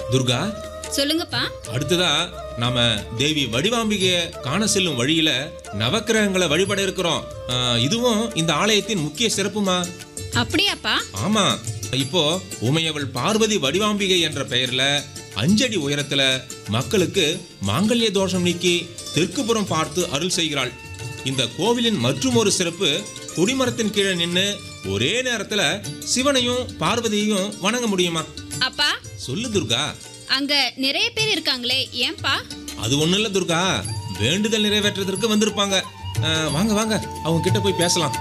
துர்கா சொல்லுங்கப்பா அடுத்ததா நாம தேவி வடிவாம்பிகைய காண செல்லும் வழியில நவக்கிரகங்களை வழிபட இருக்கிறோம் ஆ, இதுவும் இந்த ஆலயத்தின் முக்கிய சிறப்புமா அப்படியாப்பா ஆமா இப்போ உமையவள் பார்வதி வடிவாம்பிகை என்ற பெயர்ல அஞ்சடி உயரத்துல மக்களுக்கு மாங்கல்ய தோஷம் நீக்கி தெற்குப்புறம் பார்த்து அருள் செய்கிறாள் இந்த கோவிலின் மற்றும் ஒரு சிறப்பு கொடிமரத்தின் கீழே நின்னு ஒரே நேரத்துல சிவனையும் பார்வதியையும் வணங்க முடியுமா அப்பா சொல்லு துர்கா அங்க நிறைய பேர் இருக்காங்களே ஏன்பா அது ஒண்ணும் இல்ல துர்கா வேண்டுதல் நிறைவேற்றுறதற்கு வந்திருப்பாங்க ஆ, வாங்க வாங்க அவங்க கிட்ட போய் பேசலாம்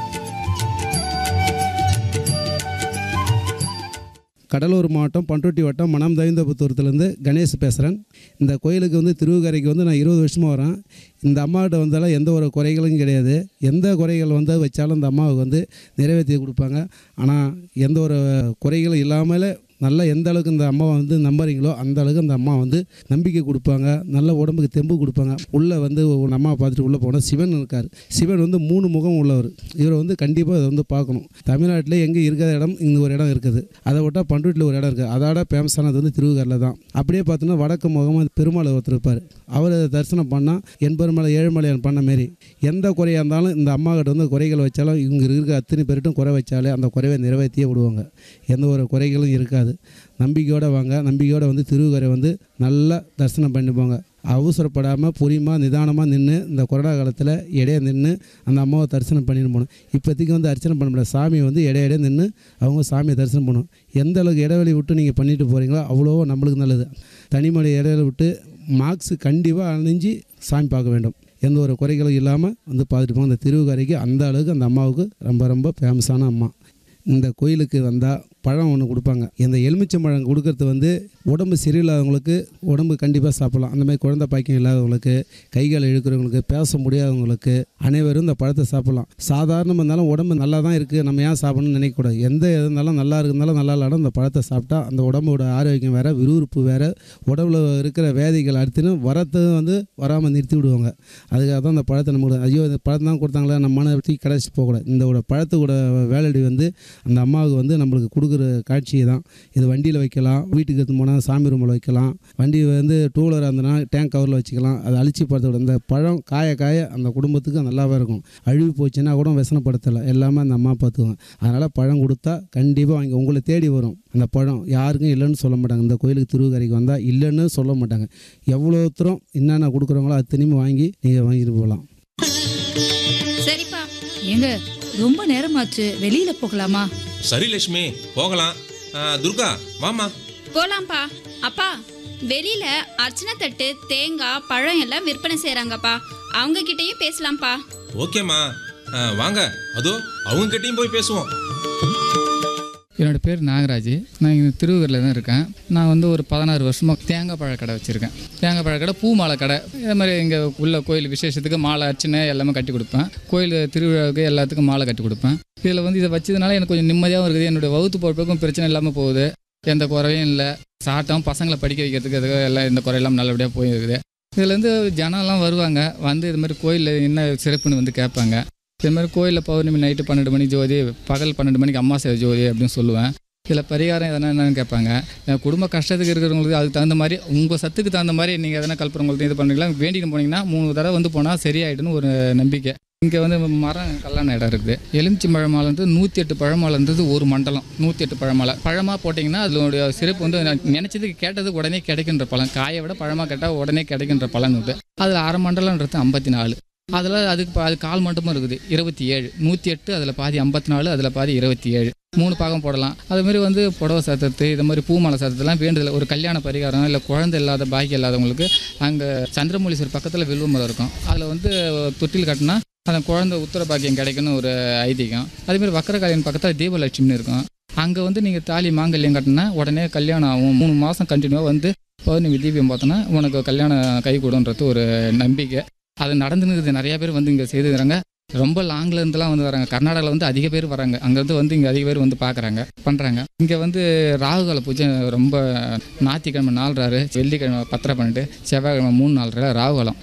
கடலூர் மாவட்டம் பண்ருட்டி வட்டம் மனம் தவிந்தபுத்தூரத்துலேருந்து கணேஷ் பேசுகிறேன் இந்த கோயிலுக்கு வந்து திருவுக்கரைக்கு வந்து நான் இருபது வருஷமாக வரேன் இந்த அம்மாகிட்ட வந்தாலும் எந்த ஒரு குறைகளும் கிடையாது எந்த குறைகள் வந்து வச்சாலும் இந்த அம்மாவுக்கு வந்து நிறைவேற்றி கொடுப்பாங்க ஆனால் எந்த ஒரு குறைகளும் இல்லாமல் நல்லா எந்த அளவுக்கு இந்த அம்மாவை வந்து நம்புறீங்களோ அந்த அளவுக்கு அந்த அம்மா வந்து நம்பிக்கை கொடுப்பாங்க நல்ல உடம்புக்கு தெம்பு கொடுப்பாங்க உள்ளே வந்து ஒரு அம்மாவை பார்த்துட்டு உள்ளே போனால் சிவன் இருக்கார் சிவன் வந்து மூணு முகம் உள்ளவர் இவரை வந்து கண்டிப்பாக இதை வந்து பார்க்கணும் தமிழ்நாட்டில் எங்கே இருக்கிற இடம் இங்கே ஒரு இடம் இருக்குது அதை விட்டால் பண்ருட்டில் ஒரு இடம் இருக்குது அதோட ஃபேமஸானது வந்து திருவுகரில் தான் அப்படியே பார்த்தோன்னா வடக்கு முகமாக பெருமாள் ஒருத்தர் இருப்பார் அவரை தரிசனம் பண்ணால் என்பெருமலை ஏழுமலையான் பண்ண மாரி எந்த குறையாக இருந்தாலும் இந்த அம்மா கிட்ட வந்து குறைகள் வச்சாலும் இவங்க இருக்கிற அத்தனை பேர்ட்டும் குறை வச்சாலே அந்த குறைவை நிறைவேற்றியே விடுவாங்க எந்த ஒரு குறைகளும் இருக்காது நம்பிக்கையோடு வாங்க நம்பிக்கையோடு வந்து திருவுகரை வந்து நல்லா தரிசனம் பண்ணி போங்க அவசரப்படாமல் பொறியமாக நிதானமாக நின்று இந்த கொரோனா காலத்தில் இடையே நின்று அந்த அம்மாவை தரிசனம் பண்ணிட்டு போகணும் இப்போதைக்கு வந்து அர்ச்சனை பண்ண முடியல சாமியை வந்து இடையிடையே நின்று அவங்க சாமியை தரிசனம் பண்ணணும் எந்த அளவுக்கு இடைவெளி விட்டு நீங்கள் பண்ணிட்டு போகிறீங்களோ அவ்வளோ நம்மளுக்கு நல்லது தனிமலை இடையில விட்டு மார்க்ஸ் கண்டிப்பாக அணிஞ்சு சாமி பார்க்க வேண்டும் எந்த ஒரு குறைகளும் இல்லாமல் வந்து பார்த்துட்டு போங்க அந்த திருவுக்கரைக்கு அந்த அளவுக்கு அந்த அம்மாவுக்கு ரொம்ப ரொம்ப ஃபேமஸான அம்மா இந்த கோயிலுக்கு வந்தால் பழம் ஒன்று கொடுப்பாங்க இந்த எலுமிச்சம்பழம் கொடுக்கறது வந்து உடம்பு சரியில்லாதவங்களுக்கு உடம்பு கண்டிப்பாக சாப்பிடலாம் அந்த மாதிரி குழந்தை பாக்கியம் இல்லாதவங்களுக்கு கைகால் இழுக்கிறவங்களுக்கு பேச முடியாதவங்களுக்கு அனைவரும் இந்த பழத்தை சாப்பிடலாம் சாதாரணமாக இருந்தாலும் உடம்பு நல்லா தான் இருக்குது நம்ம ஏன் சாப்பிடணும்னு நினைக்கக்கூடாது எந்த இது இருந்தாலும் நல்லா இருந்தாலும் நல்லா இல்லாடும் இந்த பழத்தை சாப்பிட்டா அந்த உடம்போட ஆரோக்கியம் வேறு விறுவிறுப்பு வேறு உடம்புல இருக்கிற வேதிகள் அடுத்துன்னு வரத்து வந்து வராமல் நிறுத்தி விடுவாங்க அதுக்காக தான் இந்த பழத்தை நம்ம ஐயோ இந்த பழத்தை தான் கொடுத்தாங்களே நம்ம மன பற்றி கடைசி போகக்கூடாது இந்த ஒரு பழத்தோட வேலடி வந்து அந்த அம்மாவுக்கு வந்து நம்மளுக்கு கொடுக்குற காட்சி தான் இது வண்டியில் வைக்கலாம் வீட்டுக்கு எடுத்து போனால் சாமி ரூமில் வைக்கலாம் வண்டி வந்து டூ வீலராக இருந்தனா டேங்க் கவரில் வச்சுக்கலாம் அதை அழிச்சு படுத்த இந்த பழம் காய காய அந்த குடும்பத்துக்கு நல்லாவே இருக்கும் அழுவி போச்சுன்னா கூட விசனப்படுத்தலை எல்லாமே அந்த அம்மா பார்த்துக்குவாங்க அதனால் பழம் கொடுத்தா கண்டிப்பாக வாங்கி உங்களை தேடி வரும் அந்த பழம் யாருக்கும் இல்லைன்னு சொல்ல மாட்டாங்க இந்த கோயிலுக்கு திருவுக்கரைக்கு வந்தால் இல்லைன்னு சொல்ல மாட்டாங்க எவ்வளோ தூரம் என்னென்ன கொடுக்குறவங்களோ அது திரும்பி வாங்கி நீங்கள் வாங்கிட்டு போகலாம் சரிப்பா ஏங்க ரொம்ப நேரமாச்சு வெளியில போகலாமா சரி லட்சுமி போகலாம் ஆ, துர்கா வாமா போலாம்ப்பா அப்பா வெளியில அர்ச்சனை தட்டு தேங்காய் பழம் எல்லாம் விற்பனை செய்றாங்கப்பா அவங்க கிட்டயும் பேசலாம்ப்பா ஓகேம்மா ஆ, வாங்க அதோ அவங்க கிட்டயும் போய் பேசுவோம் என்னோட பேர் நாகராஜ் நான் இங்கே திருவூரில் தான் இருக்கேன் நான் வந்து ஒரு பதினாறு வருஷமாக தேங்காய் பழ கடை வச்சுருக்கேன் தேங்காய் பழ கடை பூ மாலை கடை இதே மாதிரி இங்கே உள்ள கோயில் விசேஷத்துக்கு மாலை அர்ச்சனை எல்லாமே கட்டி கொடுப்பேன் கோயில் திருவிழாவுக்கு எல்லாத்துக்கும் மாலை கட்டி கொடுப்பேன் இதில் வந்து இதை வச்சதுனால எனக்கு கொஞ்சம் நிம்மதியாகவும் இருக்குது என்னுடைய வகுத்து பொறுப்புக்கும் பிரச்சனை இல்லாமல் போகுது எந்த குறையும் இல்லை சாட்டம் பசங்களை படிக்க வைக்கிறதுக்கு அதுக்கு எல்லாம் எந்த குறையெல்லாம் நல்லபடியாக போயிருக்குது இதில் வந்து ஜனம்லாம் வருவாங்க வந்து இது மாதிரி கோயிலில் என்ன சிறப்புன்னு வந்து கேட்பாங்க இது மாதிரி கோயிலில் பௌர்ணமி நைட்டு பன்னெண்டு மணி ஜோதி பகல் பன்னெண்டு மணிக்கு அமாவாசை ஜோதி அப்படின்னு சொல்லுவேன் இதில் பரிகாரம் எதனா என்னன்னு கேட்பாங்க என் குடும்ப கஷ்டத்துக்கு இருக்கிறவங்களுக்கு அதுக்கு தகுந்த மாதிரி உங்கள் சத்துக்கு தகுந்த மாதிரி நீங்கள் எதனா கல்புறவங்களுக்கு இது பண்ணுறீங்களா வேண்டிட்டு போனீங்கன்னா மூணு தடவை வந்து போனால் சரியாயிடுன்னு ஒரு நம்பிக்கை இங்கே வந்து மரம் கல்யாண இடம் இருக்குது எலுமிச்சி பழமாலன்றது நூற்றி எட்டு பழமாலன்றது ஒரு மண்டலம் நூற்றி எட்டு பழமாலை பழமாக போட்டிங்கன்னா அதனுடைய சிறப்பு வந்து நான் நினச்சதுக்கு கேட்டது உடனே கிடைக்கின்ற பழம் காயை விட பழமாக கேட்டால் உடனே கிடைக்கின்ற பலன் உண்டு அதில் அரை மண்டலன்றது ஐம்பத்தி நாலு அதில் அதுக்கு பா- அது கால் மண்டபம் இருக்குது இருபத்தி ஏழு நூற்றி எட்டு அதில் பாதி ஐம்பத்தி நாலு அதில் பாதி இருபத்தி ஏழு மூணு பாகம் போடலாம் அதுமாரி வந்து புடவை சத்தத்து இது மாதிரி பூமாலை சத்தத்துலாம் வேண்டுதல் ஒரு கல்யாண பரிகாரம் இல்லை குழந்தை இல்லாத பாக்கி இல்லாதவங்களுக்கு அங்கே சந்திரமொழீஸ்வரர் பக்கத்தில் வில்வ மரம் இருக்கும் அதில் வந்து தொட்டில் கட்டினா அந்த குழந்தை உத்தர பாக்கியம் கிடைக்குன்னு ஒரு ஐதீகம் அதேமாதிரி வக்கரகாளியன் பக்கத்தில் தீபலட்சுமின்னு இருக்கும் அங்கே வந்து நீங்கள் தாலி மாங்கல்யம் கட்டினா உடனே கல்யாணம் ஆகும் மூணு மாதம் கண்டினியூவாக வந்து பௌர்ணமி தீபம் பார்த்தோன்னா உனக்கு கல்யாணம் கை கூடுன்றது ஒரு நம்பிக்கை அது நடந்துன்னு இருக்குது நிறைய பேர் வந்து இங்கே செய்துக்கிறாங்க ரொம்ப லாங்ல இருந்துலாம் வந்து வராங்க கர்நாடகாவில் வந்து அதிக பேர் வராங்க அங்கேருந்து வந்து இங்கே அதிக பேர் வந்து பார்க்குறாங்க பண்ணுறாங்க இங்கே வந்து ராகுகால பூஜை ரொம்ப ஞாயிற்றுக்கிழமை நாலு வெள்ளிக்கிழமை பத்தரை பன்னெண்டு செவ்வாய்க்கிழமை மூணு நாலரை ராகுகாலம்